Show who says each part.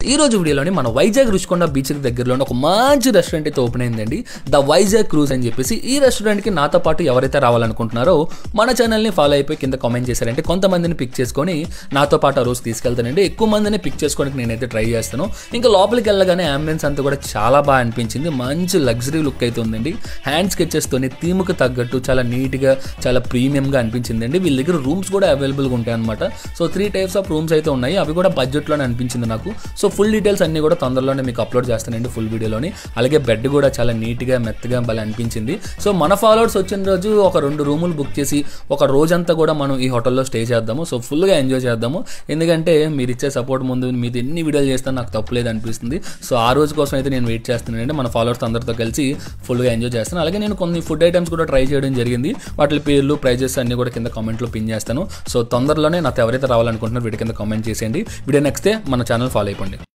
Speaker 1: ఈ రోజు వీడియోలోని మన వైజాగ్ రుచికొండ బీచ్ దగ్గరలో ఒక మంచి రెస్టారెంట్ అయితే ఓపెన్ అయిందండి ద వైజాగ్ క్రూజ్ అని చెప్పేసి ఈ రెస్టారెంట్కి నాతో పాటు ఎవరైతే రావాలనుకుంటున్నారో మన ఛానల్ని ఫాలో అయిపోయి కింద కామెంట్ చేశారంటే కొంతమందిని పిక్ చేసుకొని నాతో పాటు ఆ రోజు తీసుకెళ్తానండి ఎక్కువ మందిని పిక్ చేసుకోవడానికి నేనైతే ట్రై చేస్తాను ఇంకా లోపలికి వెళ్ళగానే అంబియన్స్ అంతా కూడా చాలా బాగా అనిపించింది మంచి లగ్జరీ లుక్ అయితే ఉందండి హ్యాండ్ స్కెచెస్తోని థీమ్కి తగ్గట్టు చాలా నీట్గా చాలా ప్రీమియంగా అనిపించిందండి వీళ్ళ దగ్గర రూమ్స్ కూడా అవైలబుల్గా ఉంటాయి అనమాట so three types of rooms అయితే ఉన్నాయి అవి కూడా బడ్జెట్లోనే అనిపించింది నాకు సో ఫుల్ డీటెయిల్స్ అన్ని కూడా తొందరలోనే మీకు అప్లోడ్ చేస్తానండి ఫుల్ వీడియోలోని అలాగే బెడ్ కూడా చాలా నీట్గా మెత్తగా భలే అనిపించింది సో మన ఫాలోవర్స్ వచ్చిన రోజు ఒక రెండు రూములు బుక్ చేసి ఒక రోజంతా కూడా మనం ఈ హోటల్లో స్టే చేద్దాము సో ఫుల్గా ఎంజాయ్ చేద్దాము ఎందుకంటే మీరు ఇచ్చే సపోర్ట్ ముందు మీరు ఎన్ని వీడియోలు చేస్తే నాకు తప్పులేదు అనిపిస్తుంది సో ఆ రోజు కోసం అయితే నేను వెయిట్ చేస్తున్నానండి మన ఫాలోవర్స్ అందరితో కలిసి ఫుల్గా ఎంజాయ్ చేస్తాను అలాగే నేను కొన్ని ఫుడ్ ఐటమ్స్ కూడా ట్రై చేయడం జరిగింది వాటి పేర్లు ప్రైజెస్ అన్ని కూడా కింద కామెంట్లో పిన్ చేస్తాను సో తొందరలోనే నాతో ఎవరైతే రావాలనుకుంటున్నారో వీటి కింద కామెంట్ చేసేయండి వీడియో నెక్స్ట్ మన ఛానల్ ఫాలో అయిపోండి